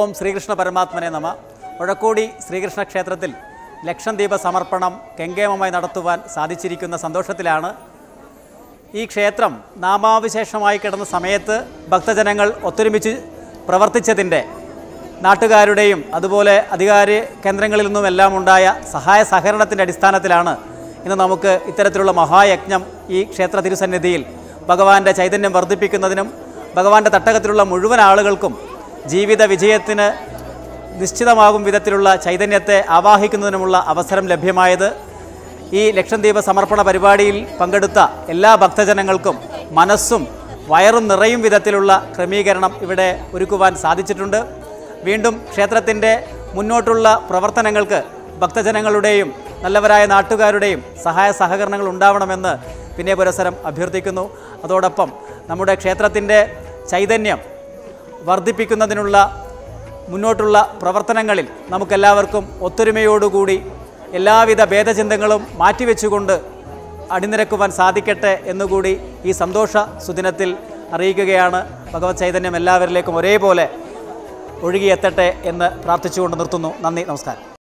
ഓം ശ്രീകൃഷ്ണ പരമാത്മനെ നമ ഒഴക്കോടി ശ്രീകൃഷ്ണ ക്ഷേത്രത്തിൽ ലക്ഷം ദീപ സമർപ്പണം കെങ്കേമമായി നടത്തുവാൻ സാധിച്ചിരിക്കുന്ന സന്തോഷത്തിലാണ് ഈ ക്ഷേത്രം നാമാവിശേഷമായി കിടന്ന സമയത്ത് ഭക്തജനങ്ങൾ ഒത്തൊരുമിച്ച് പ്രവർത്തിച്ചതിൻ്റെ നാട്ടുകാരുടെയും അതുപോലെ അധികാര കേന്ദ്രങ്ങളിൽ നിന്നുമെല്ലാം ഉണ്ടായ സഹായ സഹകരണത്തിൻ്റെ അടിസ്ഥാനത്തിലാണ് ഇന്ന് നമുക്ക് ഇത്തരത്തിലുള്ള മഹായജ്ഞം ഈ ക്ഷേത്ര തിരുസന്നിധിയിൽ ഭഗവാന്റെ ചൈതന്യം വർദ്ധിപ്പിക്കുന്നതിനും ഭഗവാന്റെ തട്ടകത്തിലുള്ള മുഴുവൻ ആളുകൾക്കും ജീവിത വിജയത്തിന് നിശ്ചിതമാകും വിധത്തിലുള്ള ചൈതന്യത്തെ ആവാഹിക്കുന്നതിനുമുള്ള അവസരം ലഭ്യമായത് ഈ ലക്ഷദ്വീപ സമർപ്പണ പരിപാടിയിൽ പങ്കെടുത്ത എല്ലാ ഭക്തജനങ്ങൾക്കും മനസ്സും വയറും നിറയും വിധത്തിലുള്ള ക്രമീകരണം ഇവിടെ ഒരുക്കുവാൻ സാധിച്ചിട്ടുണ്ട് വീണ്ടും ക്ഷേത്രത്തിൻ്റെ മുന്നോട്ടുള്ള പ്രവർത്തനങ്ങൾക്ക് ഭക്തജനങ്ങളുടെയും നല്ലവരായ നാട്ടുകാരുടെയും സഹായ സഹകരണങ്ങൾ ഉണ്ടാവണമെന്ന് പിന്നെ പുരസരം അഭ്യർത്ഥിക്കുന്നു അതോടൊപ്പം നമ്മുടെ ക്ഷേത്രത്തിൻ്റെ ചൈതന്യം വർദ്ധിപ്പിക്കുന്നതിനുള്ള മുന്നോട്ടുള്ള പ്രവർത്തനങ്ങളിൽ നമുക്കെല്ലാവർക്കും ഒത്തൊരുമയോടുകൂടി എല്ലാവിധ ഭേദചിന്തകളും മാറ്റിവെച്ചുകൊണ്ട് അണിനിരക്കുവാൻ സാധിക്കട്ടെ എന്നുകൂടി ഈ സന്തോഷ സുദിനത്തിൽ അറിയിക്കുകയാണ് ഭഗവത് ചൈതന്യം എല്ലാവരിലേക്കും ഒരേപോലെ ഒഴുകിയെത്തട്ടെ എന്ന് പ്രാർത്ഥിച്ചുകൊണ്ട് നിർത്തുന്നു നന്ദി നമസ്കാരം